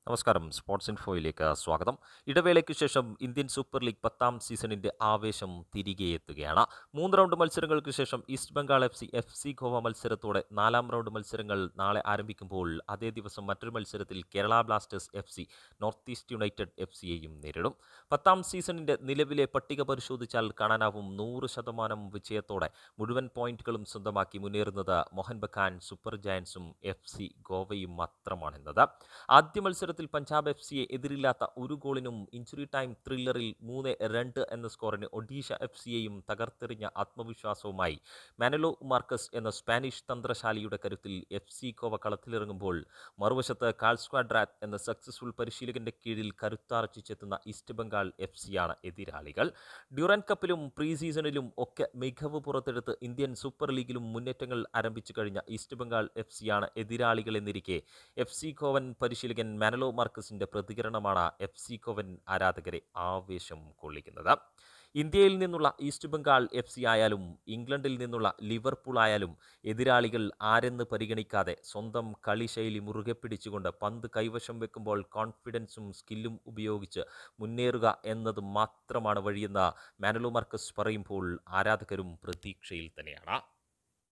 നമസ്കാരം സ്പോർട്സ് ഇൻഫോയിലേക്ക് സ്വാഗതം ഇടവേളയ്ക്ക് ശേഷം ഇന്ത്യൻ സൂപ്പർ ലീഗ് പത്താം സീസണിന്റെ ആവേശം തിരികെ എത്തുകയാണ് മൂന്ന് റൗണ്ട് മത്സരങ്ങൾക്ക് ശേഷം East Bengal F C F C Goa മത്സരത്തോടെ നാലാം റൗണ്ട് മത്സരങ്ങൾ നാളെ ആരംഭിക്കുമ്പോൾ അതേ ദിവസം മറ്റൊരു മത്സരത്തിൽ Kerala Blasters F C North East United F സിയെയും നേരിടും പത്താം സീസണിന്റെ നിലവിലെ പട്ടിക പരിശോധിച്ചാൽ കാണാനാവും നൂറ് ശതമാനം വിജയത്തോടെ മുഴുവൻ പോയിന്റുകളും സ്വന്തമാക്കി മുന്നേറുന്നത് മോഹൻ ബഗാൻ സൂപ്പർ ജയൻസും എഫ് സി ഗോവയും മാത്രമാണെന്നത് ആദ്യ മത്സരത്തിൽ പഞ്ചാബ് എഫ് സിയെ എതിരില്ലാത്ത ഒരു ഗോളിനും ഇഞ്ചുറി ടൈം ത്രില്ലറിൽ മൂന്ന് രണ്ട് എന്ന സ്കോറിന് ഒഡീഷ എഫ് സിയെയും തകർത്തെറിഞ്ഞ ആത്മവിശ്വാസവുമായി മാനലോ മാർക്കസ് എന്ന സ്പാനിഷ് തന്ത്രശാലിയുടെ കരുത്തിൽ എഫ് സി ഗോവ കളത്തിലിറങ്ങുമ്പോൾ മറുവശത്ത് കാൾ സ്ക്വാഡ്രാറ്റ് എന്ന സക്സസ്ഫുൾ പരിശീലകന്റെ കീഴിൽ കരുത്താർജിച്ചെത്തുന്ന ഈസ്റ്റ് ബംഗാൾ എഫ് സിയാണ് എതിരാളികൾ ഡ്യൂറൻ കപ്പിലും പ്രീ സീസണിലും ഒക്കെ മികവ് പുറത്തെടുത്ത് ഇന്ത്യൻ സൂപ്പർ ലീഗിലും മുന്നേറ്റങ്ങൾ ആരംഭിച്ചു കഴിഞ്ഞ ഈസ്റ്റ് ബംഗാൾ എഫ് സിയാണ് എതിരാളികൾ എന്നിരിക്കെ എഫ് സി ഗോവൻ പരിശീലകൻ മാനലോ മാർക്കസിന്റെ പ്രതികരണമാണ് എഫ് സി ഗോവൻ ആരാധകരെ ആവേശം കൊള്ളിക്കുന്നത് ഇന്ത്യയിൽ നിന്നുള്ള ഈസ്റ്റ് ബംഗാൾ എഫ് സി ആയാലും ഇംഗ്ലണ്ടിൽ നിന്നുള്ള ലിവർപൂൾ ആയാലും എതിരാളികൾ ആരെന്ന് പരിഗണിക്കാതെ സ്വന്തം കളിശൈലി മുറുകെ പിടിച്ചുകൊണ്ട് പന്ത് കൈവശം വെക്കുമ്പോൾ കോൺഫിഡൻസും സ്കില്ലും ഉപയോഗിച്ച് മുന്നേറുക എന്നത് മാത്രമാണ് വഴിയെന്ന് മാനലോ മാർക്കസ് പറയുമ്പോൾ ആരാധകരും പ്രതീക്ഷയിൽ തന്നെയാണ്